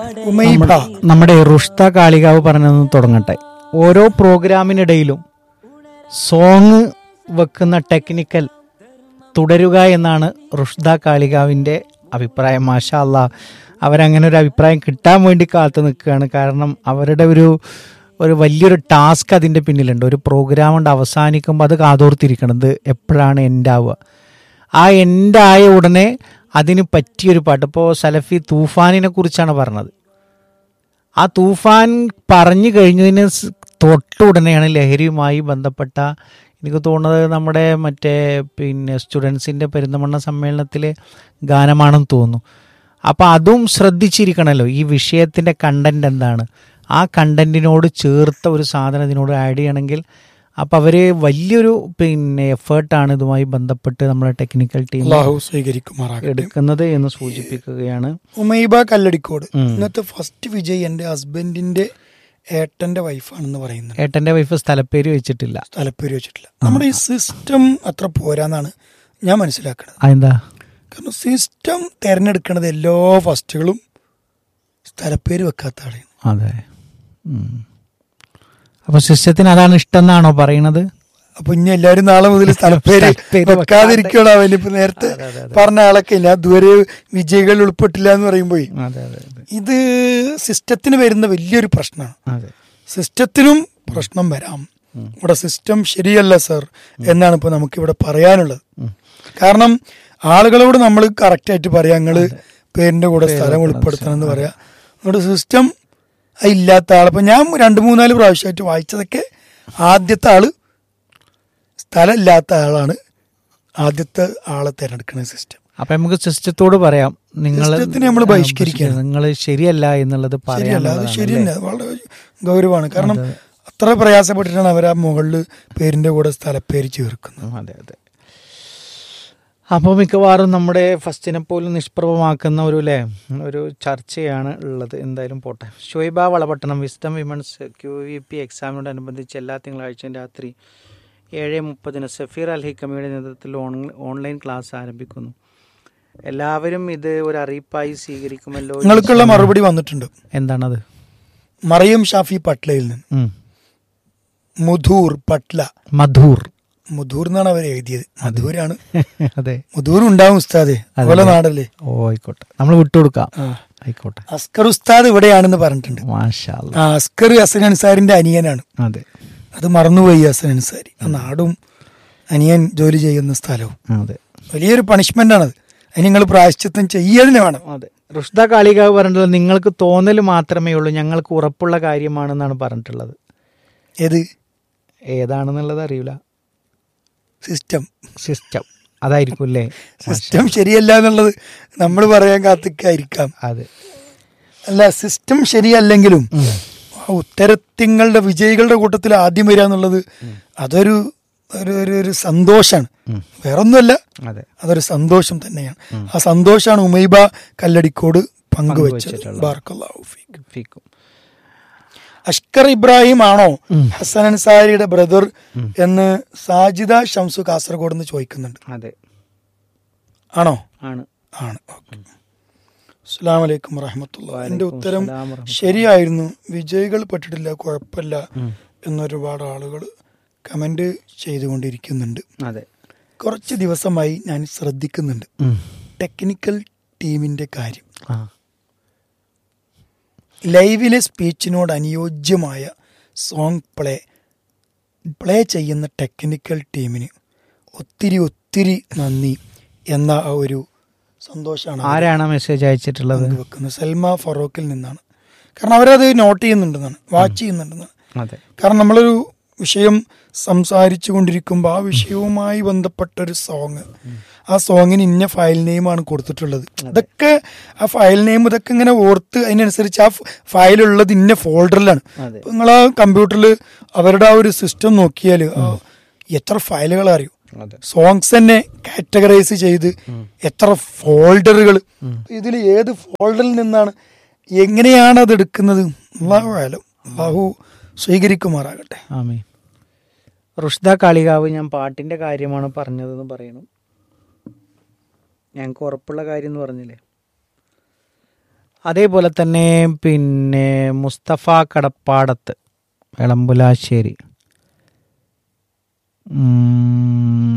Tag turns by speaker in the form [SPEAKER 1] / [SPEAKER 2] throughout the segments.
[SPEAKER 1] ഉമൈബ
[SPEAKER 2] നമ്മുടെ റുഷ്ത കാളികാവ് പറഞ്ഞതെന്ന് തുടങ്ങട്ടെ ഓരോ പ്രോഗ്രാമിനിടയിലും സോങ് വെക്കുന്ന ടെക്നിക്കൽ തുടരുക എന്നാണ് റുഷ്ദ കാളികാവിൻ്റെ അഭിപ്രായം മാഷാ അല്ലാ അവരങ്ങനെ ഒരു അഭിപ്രായം കിട്ടാൻ വേണ്ടി കാത്തു നിൽക്കുകയാണ് കാരണം അവരുടെ ഒരു ഒരു വലിയൊരു ടാസ്ക് അതിൻ്റെ പിന്നിലുണ്ട് ഒരു പ്രോഗ്രാം കൊണ്ട് അവസാനിക്കുമ്പോൾ അത് കാതോർത്തിരിക്കണത് എപ്പോഴാണ് എൻ്റെ ആവുക ആ എൻ്റെ ആയ ഉടനെ അതിന് പറ്റിയൊരു പാട്ട് ഇപ്പോൾ സലഫി തൂഫാനിനെ കുറിച്ചാണ് പറഞ്ഞത് ആ തൂഫാൻ പറഞ്ഞു കഴിഞ്ഞതിന് സ് തൊട്ടുടനെയാണ് ലഹരിയുമായി ബന്ധപ്പെട്ട എനിക്ക് തോന്നുന്നത് നമ്മുടെ മറ്റേ പിന്നെ സ്റ്റുഡൻസിൻ്റെ പെരുന്തമണ്ണ സമ്മേളനത്തിലെ ഗാനമാണെന്ന് തോന്നുന്നു അപ്പോൾ അതും ശ്രദ്ധിച്ചിരിക്കണമല്ലോ ഈ വിഷയത്തിൻ്റെ കണ്ടന്റ് എന്താണ് ആ കണ്ടന്റിനോട് ചേർത്ത ഒരു സാധനം ഇതിനോട് ആഡ് ചെയ്യണമെങ്കിൽ അപ്പോൾ അവർ വലിയൊരു പിന്നെ എഫേർട്ടാണ് ഇതുമായി ബന്ധപ്പെട്ട് നമ്മുടെ ടെക്നിക്കൽ ടീം
[SPEAKER 1] അള്ളാഹു സ്വീകരിക്കുമാറാകട്ടെ
[SPEAKER 2] എടുക്കുന്നത് എന്ന് സൂചിപ്പിക്കുകയാണ്
[SPEAKER 1] ഉമൈബ കല്ലടിക്കോട്
[SPEAKER 2] ഉം.
[SPEAKER 1] ഇന്നത്തെ ഫസ്റ്റ് വിജയ് എന്റെ ഹസ്ബൻഡിന്റെ ഏട്ടന്റെ വൈഫാണെന്ന് പറയുന്നത്
[SPEAKER 2] ഏട്ടൻ്റെ വൈഫ് സ്ഥലപ്പേര് വെച്ചിട്ടില്ല
[SPEAKER 1] സ്ഥലപ്പേര് വെച്ചിട്ടില്ല നമ്മുടെ ഈ സിസ്റ്റം അത്ര പോരാന്നാണ് ഞാൻ മനസ്സിലാക്കുന്നത്
[SPEAKER 2] അതെന്താ
[SPEAKER 1] കാരണം സിസ്റ്റം തിരഞ്ഞെടുക്കുന്നത് എല്ലാ ഫസ്റ്റുകളും സ്ഥലപ്പേര് വെക്കാത്ത ആളെയാണ്
[SPEAKER 2] അതെ ഉം. അപ്പൊ സിസ്റ്റത്തിന് അതാണ് ഇഷ്ടം എന്നാണോ പറയണത്
[SPEAKER 1] അപ്പൊ ഇനി എല്ലാരും നാളെ മുതൽ സ്ഥലപ്പേര്
[SPEAKER 2] സ്ഥലപ്പേര്
[SPEAKER 1] വെക്കാതിരിക്കണം അവനിപ്പോ നേരത്തെ
[SPEAKER 2] അതെ, അതെ, അതെ.
[SPEAKER 1] പറഞ്ഞ ആളൊക്കെ ഇല്ല അതുവരെ വിജയികൾ ഉൾപ്പെട്ടില്ല എന്ന് പറയുമ്പോ
[SPEAKER 2] അതെ അതെ അതെ
[SPEAKER 1] ഇത് സിസ്റ്റത്തിന് വരുന്ന വലിയൊരു പ്രശ്നമാണ്
[SPEAKER 2] അതെ
[SPEAKER 1] സിസ്റ്റത്തിനും പ്രശ്നം വരാം ഇവിടെ സിസ്റ്റം ശരിയല്ല സർ എന്നാണ് ഇപ്പൊ നമുക്ക് ഇവിടെ പറയാനുള്ളത് കാരണം ആളുകളോട് നമ്മൾ കറക്റ്റ് ആയിട്ട് പറയാം നിങ്ങള് പേരിന്റെ കൂടെ സ്ഥലം ഉൾപ്പെടുത്തണം എന്ന് പറയാം നമ്മുടെ സിസ്റ്റം ഇല്ലാത്ത ആൾ ഇപ്പൊ ഞാൻ രണ്ട് മൂന്നാല് പ്രാവശ്യമായിട്ട് വായിച്ചതൊക്കെ ആദ്യത്തെ ആള് സ്ഥലം ഇല്ലാത്ത ആളാണ് ആദ്യത്തെ ആളെ തിരഞ്ഞെടുക്കുന്ന സിസ്റ്റം
[SPEAKER 2] അപ്പൊ നമുക്ക് സിസ്റ്റത്തോട് പറയാം നിങ്ങൾ
[SPEAKER 1] സിസ്റ്റത്തിനെ നമ്മള് ബഹിഷ്കരിക്കുകയാണ്.
[SPEAKER 2] നിങ്ങൾ ശരിയല്ല എന്നുള്ളത്
[SPEAKER 1] ശരിയല്ല അത്
[SPEAKER 2] പറയാനുള്ളതാണ്
[SPEAKER 1] ശരി
[SPEAKER 2] അല്ലേ?
[SPEAKER 1] തന്നെ അത് വളരെ ഗൗരവമാണ് കാരണം അത്ര പ്രയാസപ്പെട്ടിട്ടാണ് അവർ ആ മുകളിൽ പേരിന്റെ കൂടെ സ്ഥലപ്പേര് ചേർക്കുന്നത്
[SPEAKER 2] ഉം, അതെ അതെ അപ്പോൾ മിക്കവാറും നമ്മുടെ ഫസ്റ്റിനെ പോലും നിഷ്പ്രഭമാക്കുന്ന ഒരു അല്ലേ ഒരു ചർച്ചയാണ് ഉള്ളത് എന്തായാലും പോട്ടെ Shuhaiba Valapattanam wisdom women's Q V P എക്സാമിനോടനുബന്ധിച്ച് എല്ലാ തിങ്കളാഴ്ചയും രാത്രി ഏഴ് മുപ്പതിന് സഫീർ അൽ ഹിക്കമിയുടെ നേതൃത്വത്തിൽ ഓൺ ഓൺലൈൻ ക്ലാസ് ആരംഭിക്കുന്നു എല്ലാവരും ഇത് ഒരു അറിയിപ്പായി സ്വീകരിക്കുമല്ലോ
[SPEAKER 1] നിങ്ങൾക്കുള്ള മറുപടി വന്നിട്ടുണ്ട്
[SPEAKER 2] എന്താണത്
[SPEAKER 1] മറിയം ഷാഫി പട്ലയിൽ നിന്ന്
[SPEAKER 2] ഉം.
[SPEAKER 1] മുധൂർ പട്ല
[SPEAKER 2] മധൂർ
[SPEAKER 1] മുധൂർ എന്നാണ് അവർ എഴുതിയത് മധൂരാണ്
[SPEAKER 2] അതെ
[SPEAKER 1] മുധൂർ ഉണ്ടാവും ഉസ്താദെ അതുപോലെ നാടല്ലേ
[SPEAKER 2] ഓ ആയിക്കോട്ടെ നമ്മൾ വിട്ടുകൊടുക്കാം
[SPEAKER 1] ആ.
[SPEAKER 2] ആയിക്കോട്ടെ
[SPEAKER 1] അസ്കർ ഉസ്താദ് ഇവിടെയാണെന്ന് പറഞ്ഞിട്ടുണ്ട്
[SPEAKER 2] മാഷാ അല്ലാ.
[SPEAKER 1] ആ അസ്കർ ഹസൻ അൻസാരിന്റെ അനിയനാണ്
[SPEAKER 2] അതെ
[SPEAKER 1] അത് മറന്നുപോയി ഹസൻ അൻസാരി ആ നാടും അനിയൻ ജോലി ചെയ്യുന്ന സ്ഥലവും
[SPEAKER 2] അതെ
[SPEAKER 1] വലിയൊരു പണിഷ്മെന്റ് ആണത് അതിന് നിങ്ങൾ പ്രായശ്ചിത്തം ചെയ്യതിന് വേണം
[SPEAKER 2] അതെ റുഷ്ദ കാളികാവ് പറഞ്ഞിട്ടുള്ളത് നിങ്ങൾക്ക് തോന്നൽ മാത്രമേ ഉള്ളൂ ഞങ്ങൾക്ക് ഉറപ്പുള്ള കാര്യമാണെന്നാണ് പറഞ്ഞിട്ടുള്ളത്
[SPEAKER 1] ഏത്
[SPEAKER 2] ഏതാണെന്നുള്ളത് അറിയില്ല
[SPEAKER 1] സിസ്റ്റം
[SPEAKER 2] സിസ്റ്റം അതായിരിക്കും അല്ലേ
[SPEAKER 1] സിസ്റ്റം ശരിയല്ല എന്നുള്ളത് നമ്മൾ പറയാൻ കാത്തിക്കായിരിക്കാം
[SPEAKER 2] അതെ
[SPEAKER 1] അല്ല സിസ്റ്റം ശരിയല്ലെങ്കിലും ആ ഉത്തരത്തിങ്ങളുടെ വിജയികളുടെ കൂട്ടത്തിൽ ആദ്യം വരിക എന്നുള്ളത് അതൊരു ഒരു ഒരു ഒരു സന്തോഷാണ് വേറൊന്നുമല്ല
[SPEAKER 2] അതെ
[SPEAKER 1] അതൊരു സന്തോഷം തന്നെയാണ് ആ സന്തോഷാണ് ഉമൈബ കല്ലടിക്കോട് പങ്കുവച്ചത്
[SPEAKER 2] പങ്കുവച്ചിട്ടുള്ളത്.
[SPEAKER 1] ബാർക്കല്ലാഹു ഫീക്ക്.
[SPEAKER 2] ഫീക്കും
[SPEAKER 1] അഷ്കർ ഇബ്രാഹിം ആണോ ഹസൻ അൻസാരിയുടെ ബ്രദർ എന്ന് സാജിദ ഷംസു കാസർഗോഡ് നിന്ന് ചോദിക്കുന്നുണ്ട്
[SPEAKER 2] അതെ
[SPEAKER 1] ആണോ
[SPEAKER 2] ആണ്
[SPEAKER 1] ആണ് ഓക്കെ അസ്സാം വലൈക്കും വറഹമത്തുള്ള എന്റെ ഉത്തരം
[SPEAKER 2] അസ്സലാം വറഹ്മത്തുള്ളാഹി.
[SPEAKER 1] ശരിയായിരുന്നു വിജയികൾ പെട്ടിട്ടില്ല കുഴപ്പമില്ല എന്നൊരുപാട് ആളുകൾ കമന്റ് ചെയ്തുകൊണ്ടിരിക്കുന്നുണ്ട്
[SPEAKER 2] അതെ
[SPEAKER 1] കുറച്ച് ദിവസമായി ഞാൻ ശ്രദ്ധിക്കുന്നുണ്ട്
[SPEAKER 2] ഉം.
[SPEAKER 1] ടെക്നിക്കൽ ടീമിന്റെ കാര്യം
[SPEAKER 2] ആ
[SPEAKER 1] ലൈവിലെ സ്പീച്ചിനോട് അനുയോജ്യമായ സോങ് പ്ലേ പ്ലേ ചെയ്യുന്ന ടെക്നിക്കൽ ടീമിന് ഒത്തിരി ഒത്തിരി നന്ദി എന്ന ആ ഒരു സന്തോഷമാണ് അവർ
[SPEAKER 2] ആരാണ് മെസ്സേജ് അയച്ചിട്ടുള്ളത്
[SPEAKER 1] പങ്കുവെക്കുന്നത് സൽമ ഫറൂഖിൽ നിന്നാണ് കാരണം അവരത് നോട്ട് ചെയ്യുന്നുണ്ടെന്നാണ് വാച്ച് ചെയ്യുന്നുണ്ടെന്നാണ്
[SPEAKER 2] അതെ
[SPEAKER 1] കാരണം നമ്മളൊരു വിഷയം സംസാരിച്ചു കൊണ്ടിരിക്കുമ്പോൾ ആ വിഷയവുമായി ബന്ധപ്പെട്ട ഒരു സോങ് ആ സോങ്ങിന് ഇന്ന ഫയൽ നെയിമാണ് കൊടുത്തിട്ടുള്ളത് ഇതൊക്കെ ആ ഫയൽ നെയിം ഇതൊക്കെ ഇങ്ങനെ ഓർത്ത് അതിനനുസരിച്ച് ആ ഫയലുള്ളത് ഇന്ന ഫോൾഡറിലാണ്
[SPEAKER 2] അതെ.
[SPEAKER 1] നിങ്ങൾ ആ കമ്പ്യൂട്ടറിൽ അവരുടെ ആ ഒരു സിസ്റ്റം നോക്കിയാൽ എത്ര ഫയലുകൾ അറിയും
[SPEAKER 2] അതെ
[SPEAKER 1] സോങ്സ് തന്നെ കാറ്റഗറൈസ് ചെയ്ത് എത്ര ഫോൾഡറുകൾ ഇതിൽ ഏത് ഫോൾഡറിൽ നിന്നാണ് എങ്ങനെയാണ് അത് എടുക്കുന്നത് അള്ളാഹു ആലം അള്ളാഹു സ്വീകരിക്കുമാറാകട്ടെ
[SPEAKER 2] ആമേ റുഷ്ദ കാളികാവ് ഞാൻ പാട്ടിന്റെ കാര്യമാണ് പറഞ്ഞതെന്ന് പറയണം ഞങ്ങൾക്ക് ഉറപ്പുള്ള കാര്യം എന്ന് പറഞ്ഞില്ലേ അതേപോലെ തന്നെ പിന്നെ മുസ്തഫ കടപ്പാടത്ത് എളമ്പുലാശ്ശേരി ഉം,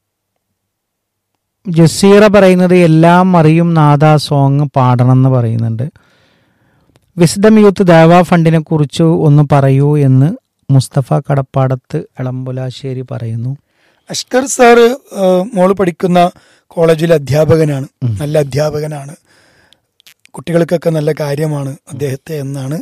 [SPEAKER 2] ജസീറ പറയുന്നത് എല്ലാം അറിയും നാദ സോങ് പാടണം എന്ന് പറയുന്നുണ്ട് വിസ്ഡം യൂത്ത് ദേവാ ഫണ്ടിനെ കുറിച്ച് ഒന്ന് പറയൂ എന്ന് മുസ്തഫ കടപ്പാടത്ത് എളമ്പുലാശ്ശേരി പറയുന്നു
[SPEAKER 1] അഷ്കർ സാറ് ഏഹ്, മോള് പഠിക്കുന്ന കോളേജിലെ അധ്യാപകനാണ് നല്ല അധ്യാപകനാണ് കുട്ടികൾക്കൊക്കെ നല്ല കാര്യമാണ് അദ്ദേഹത്തെ എന്നാണ്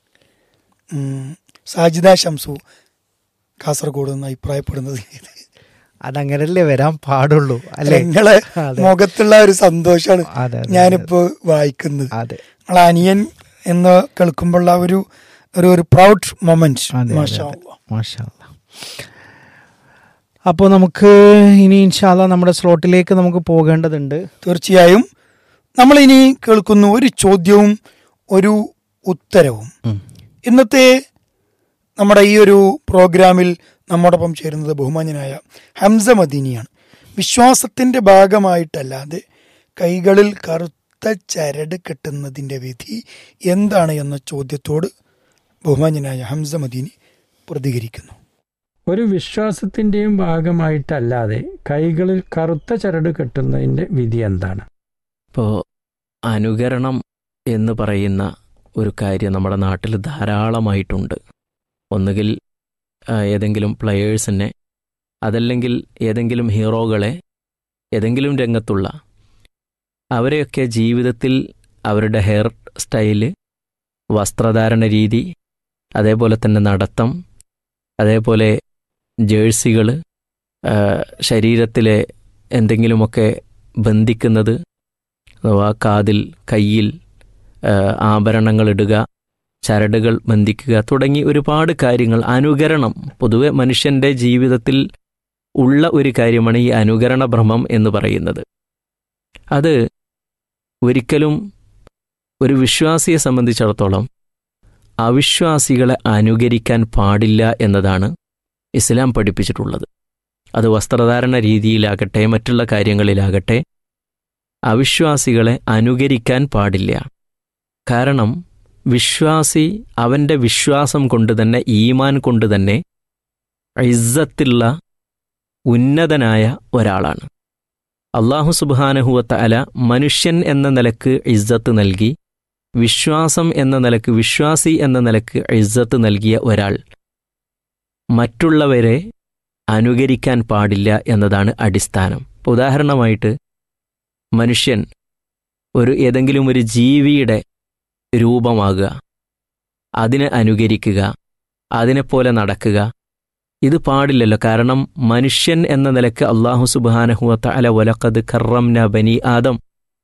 [SPEAKER 1] ഉം, സാജിദ ഷംസു കാസർഗോഡ് നിന്ന് അഭിപ്രായപ്പെടുന്നത്
[SPEAKER 2] അതങ്ങനല്ലേ വരാൻ പാടുള്ളൂ അല്ലേ
[SPEAKER 1] നിങ്ങളെ
[SPEAKER 2] അതെ.
[SPEAKER 1] മുഖത്തുള്ള ഒരു സന്തോഷമാണ്
[SPEAKER 2] അതെ, അതെ,
[SPEAKER 1] ഞാനിപ്പോ വായിക്കുന്നത്
[SPEAKER 2] അതെ
[SPEAKER 1] നമ്മളെ അനിയൻ എന്ന് കേൾക്കുമ്പോഴുള്ള ആ ഒരു ഒരു ഒരു പ്രൗഡ് മൊമെന്റ്
[SPEAKER 2] അതെ,
[SPEAKER 1] മാഷാ
[SPEAKER 2] അതെ,
[SPEAKER 1] അല്ലാ.
[SPEAKER 2] മാഷാ അല്ലാ. അപ്പോൾ നമുക്ക് ഇനി ഇൻഷാല്ല നമ്മുടെ സ്ലോട്ടിലേക്ക് നമുക്ക് പോകേണ്ടതുണ്ട്
[SPEAKER 1] തീർച്ചയായും നമ്മൾ ഇനി കേൾക്കുന്നു ഒരു ചോദ്യവും ഒരു ഉത്തരവും ഇന്നത്തെ നമ്മുടെ ഈ ഒരു പ്രോഗ്രാമിൽ നമ്മോടൊപ്പം ചേരുന്നത് ബഹുമാന്യനായ ഹംസ മദീനിയാണ് വിശ്വാസത്തിന്റെ ഭാഗമായിട്ടല്ലാതെ കൈകളിൽ കറുത്ത ചരട് കെട്ടുന്നതിന്റെ വിധി എന്താണ് എന്ന ചോദ്യത്തോട് ബഹുമാന്യനായ ഹംസ മദീനി പ്രതികരിക്കുന്നു
[SPEAKER 3] ഒരു വിശ്വാസത്തിന്റെയും ഭാഗമായിട്ടല്ലാതെ കൈകളിൽ കറുത്ത ചരട് കെട്ടുന്നതിന്റെ വിധി എന്താണ്
[SPEAKER 4] ഇപ്പോൾ അനുകരണം എന്ന് പറയുന്ന ഒരു കാര്യം നമ്മുടെ നാട്ടിൽ ധാരാളമായിട്ടുണ്ട് ഒന്നുകിൽ ആ, ഏതെങ്കിലും പ്ലെയേഴ്സിനെ അതല്ലെങ്കിൽ ഏതെങ്കിലും ഹീറോകളെ ഏതെങ്കിലും രംഗത്തുള്ള അവരെയൊക്കെ ജീവിതത്തിൽ അവരുടെ ഹെയർ സ്റ്റൈല് വസ്ത്രധാരണ രീതി അതേപോലെ തന്നെ നടത്തം അതേപോലെ ജേഴ്സികൾ ശരീരത്തിലെ എന്തെങ്കിലുമൊക്കെ ബന്ധിക്കുന്നത് അഥവാ കാതിൽ കയ്യിൽ ആഭരണങ്ങൾ ഇടുക ചരടുകൾ ബന്ധിക്കുക തുടങ്ങി ഒരുപാട് കാര്യങ്ങൾ അനുകരണം പൊതുവെ മനുഷ്യന്റെ ജീവിതത്തിൽ ഉള്ള ഒരു കാര്യമാണ് ഈ അനുകരണ ഭ്രമം എന്ന് പറയുന്നത് അത് ഒരിക്കലും ഒരു വിശ്വാസിയെ സംബന്ധിച്ചിടത്തോളം അവിശ്വാസികളെ അനുകരിക്കാൻ പാടില്ല എന്നതാണ് ഇസ്ലാം പഠിപ്പിച്ചിട്ടുള്ളത് അത് വസ്ത്രധാരണ രീതിയിലാകട്ടെ മറ്റുള്ള കാര്യങ്ങളിലാകട്ടെ അവിശ്വാസികളെ അനുകരിക്കാൻ പാടില്ല കാരണം വിശ്വാസി അവൻ്റെ വിശ്വാസം കൊണ്ട് തന്നെ ഈമാൻ കൊണ്ട് തന്നെ ഇസ്സത്തുള്ള ഉന്നതനായ ഒരാളാണ് അള്ളാഹു സുബാനഹുവത്ത അല മനുഷ്യൻ എന്ന നിലക്ക് ഇസ്സത്ത് നൽകി വിശ്വാസം എന്ന നിലക്ക് വിശ്വാസി എന്ന നിലക്ക് ഇസ്സത്ത് നൽകിയ ഒരാൾ മറ്റുള്ളവരെ അനുകരിക്കാൻ പാടില്ല എന്നതാണ് അടിസ്ഥാനം ഇപ്പൊ ഉദാഹരണമായിട്ട് മനുഷ്യൻ ഒരു ഏതെങ്കിലും ഒരു ജീവിയുടെ രൂപമാകുക അതിനെ അനുകരിക്കുക അതിനെപ്പോലെ നടക്കുക ഇത് പാടില്ലല്ലോ കാരണം മനുഷ്യൻ എന്ന നിലക്ക് അള്ളാഹു സുബാനഹുവത്ത അല വലക്കത് കറംന ബനി ആദം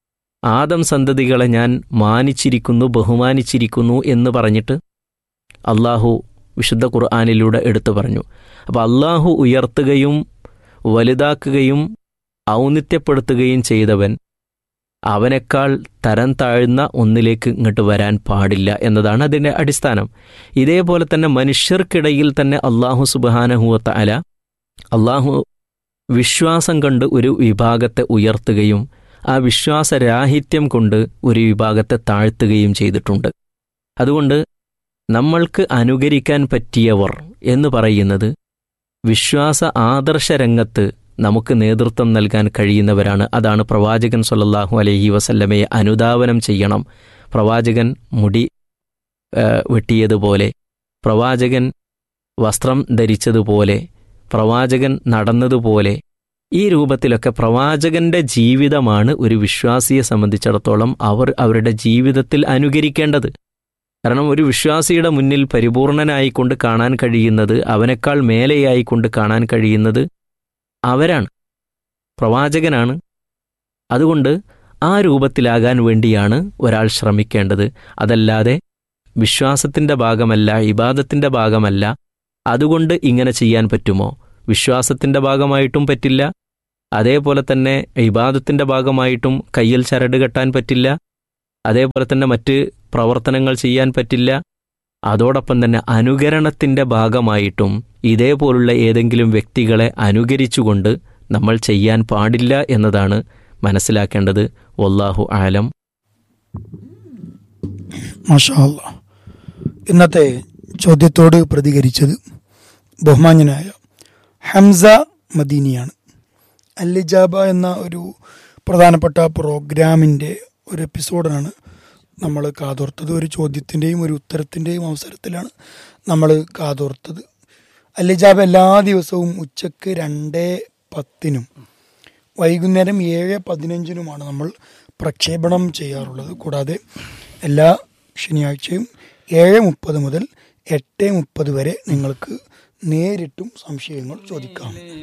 [SPEAKER 4] ആദം സന്തതികളെ ഞാൻ മാനിച്ചിരിക്കുന്നു ബഹുമാനിച്ചിരിക്കുന്നു എന്ന് പറഞ്ഞിട്ട് അള്ളാഹു വിശുദ്ധ ഖുർആാനിലൂടെ എടുത്തു പറഞ്ഞു അപ്പോൾ അള്ളാഹു ഉയർത്തുകയും വലുതാക്കുകയും ഔന്നിത്യപ്പെടുത്തുകയും ചെയ്തവൻ അവനേക്കാൾ തരം താഴ്ന്ന ഒന്നിലേക്ക് ഇങ്ങോട്ട് വരാൻ പാടില്ല എന്നതാണ് അതിൻ്റെ അടിസ്ഥാനം ഇതേപോലെ തന്നെ മനുഷ്യർക്കിടയിൽ തന്നെ അള്ളാഹു സുബാനഹുവത്ത അല അള്ളാഹു വിശ്വാസം കൊണ്ട് ഒരു വിഭാഗത്തെ ഉയർത്തുകയും ആ വിശ്വാസരാഹിത്യം കൊണ്ട് ഒരു വിഭാഗത്തെ താഴ്ത്തുകയും ചെയ്തിട്ടുണ്ട് അതുകൊണ്ട് നമ്മൾക്ക് അനുകരിക്കാൻ പറ്റിയവർ എന്ന് പറയുന്നത് വിശ്വാസ ആദർശ രംഗത്ത് നമുക്ക് നേതൃത്വം നൽകാൻ കഴിയുന്നവരാണ് അതാണ് പ്രവാചകൻ സല്ലല്ലാഹു അലൈഹി വസല്ലമയെ അനുധാവനം ചെയ്യണം പ്രവാചകൻ മുടി ആ, വെട്ടിയതുപോലെ പ്രവാചകൻ വസ്ത്രം ധരിച്ചതുപോലെ പ്രവാചകൻ നടന്നതുപോലെ ഈ രൂപത്തിലൊക്കെ പ്രവാചകന്റെ ജീവിതമാണ് ഒരു വിശ്വാസിയെ സംബന്ധിച്ചിടത്തോളം അവർ അവരുടെ ജീവിതത്തിൽ അനുകരിക്കേണ്ടത് കാരണം ഒരു വിശ്വാസിയുടെ മുന്നിൽ പരിപൂർണനായിക്കൊണ്ട് കാണാൻ കഴിയുന്നത് അവനേക്കാൾ മേലെയായിക്കൊണ്ട് കാണാൻ കഴിയുന്നത് അവരാണ് പ്രവാചകനാണ് അതുകൊണ്ട് ആ രൂപത്തിലാകാൻ വേണ്ടിയാണ് ഒരാൾ ശ്രമിക്കേണ്ടത് അതല്ലാതെ വിശ്വാസത്തിൻ്റെ ഭാഗമല്ല ഇബാദത്തിൻ്റെ ഭാഗമല്ല അതുകൊണ്ട് ഇങ്ങനെ ചെയ്യാൻ പറ്റുമോ വിശ്വാസത്തിൻ്റെ ഭാഗമായിട്ടും പറ്റില്ല അതേപോലെ തന്നെ ഇബാദത്തിൻ്റെ ഭാഗമായിട്ടും കയ്യിൽ ചരട് കെട്ടാൻ പറ്റില്ല അതേപോലെ തന്നെ മറ്റ് പ്രവർത്തനങ്ങൾ ചെയ്യാൻ പറ്റില്ല അതോടൊപ്പം തന്നെ അനുകരണത്തിൻ്റെ ഭാഗമായിട്ടും ഇതേപോലുള്ള ഏതെങ്കിലും വ്യക്തികളെ അനുകരിച്ചുകൊണ്ട് നമ്മൾ ചെയ്യാൻ പാടില്ല എന്നതാണ് മനസ്സിലാക്കേണ്ടത് വല്ലാഹു ആലം
[SPEAKER 1] മാഷാ അല്ലാ. ഇന്നത്തെ ചോദ്യത്തോട് പ്രതികരിച്ചത് ബഹുമാന്യനായ ഹംസ മദീനിയാണ് അല്ലിജാബ എന്ന ഒരു പ്രധാനപ്പെട്ട പ്രോഗ്രാമിൻ്റെ ഒരു എപ്പിസോഡാണ് നമ്മൾ കാതോർത്തത് ഒരു ചോദ്യത്തിൻ്റെയും ഒരു ഉത്തരത്തിൻ്റെയും അവസരത്തിലാണ് നമ്മൾ കാതോർത്തത് അല്ലിജാബ എല്ലാ ദിവസവും ഉച്ചക്ക് രണ്ട് പത്തിനും വൈകുന്നേരം ഏഴ് പതിനഞ്ചിനുമാണ് നമ്മൾ പ്രക്ഷേപണം ചെയ്യാറുള്ളത് കൂടാതെ എല്ലാ ശനിയാഴ്ചയും ഏഴ് മുപ്പത് മുതൽ എട്ട് മുപ്പത് വരെ നിങ്ങൾക്ക് നേരിട്ടും സംശയങ്ങൾ ചോദിക്കാം